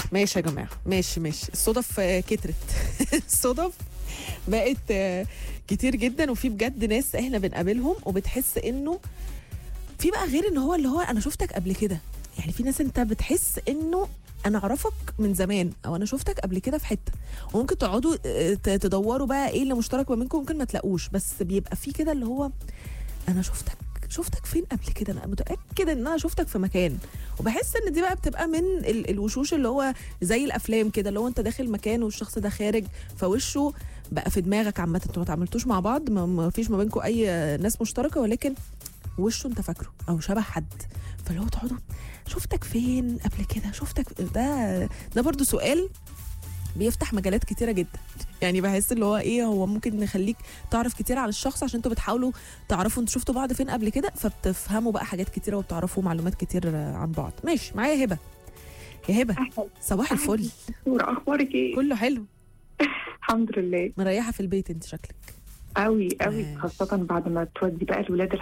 ماشي يا جماعه ماشي ماشي الصدف آه، كترت الصدف بقت آه، كتير جدا وفي بجد ناس احنا بنقابلهم وبتحس انه في بقى غير ان هو اللي هو انا شفتك قبل كده يعني في ناس انت بتحس انه انا اعرفك من زمان او انا شفتك قبل كده في حته وممكن تقعدوا آه، ت- تدوروا بقى ايه اللي مشترك ما بينكم ممكن ما تلاقوش بس بيبقى في كده اللي هو انا شفتك شفتك فين قبل كده انا متاكده ان انا شفتك في مكان وبحس ان دي بقى بتبقى من ال- الوشوش اللي هو زي الافلام كده اللي هو انت داخل مكان والشخص ده خارج فوشه بقى في دماغك عامه انتوا ما تعاملتوش مع بعض ما- ما فيش ما بينكم اي ناس مشتركه ولكن وشه انت فاكره او شبه حد فاللي هو تقعدوا شفتك فين قبل كده شفتك ده ده برضو سؤال بيفتح مجالات كتيره جدا يعني بحس اللي هو ايه هو ممكن نخليك تعرف كتير عن الشخص عشان انتوا بتحاولوا تعرفوا انتوا شفتوا بعض فين قبل كده فبتفهموا بقى حاجات كتيره وبتعرفوا معلومات كتير عن بعض ماشي معايا هبه يا هبه أهلا صباح الفل دكتورة أخبارك إيه؟ كله حلو الحمد لله مريحه في البيت انت شكلك قوي قوي ماشي. خاصة بعد ما تودي بقى الولاد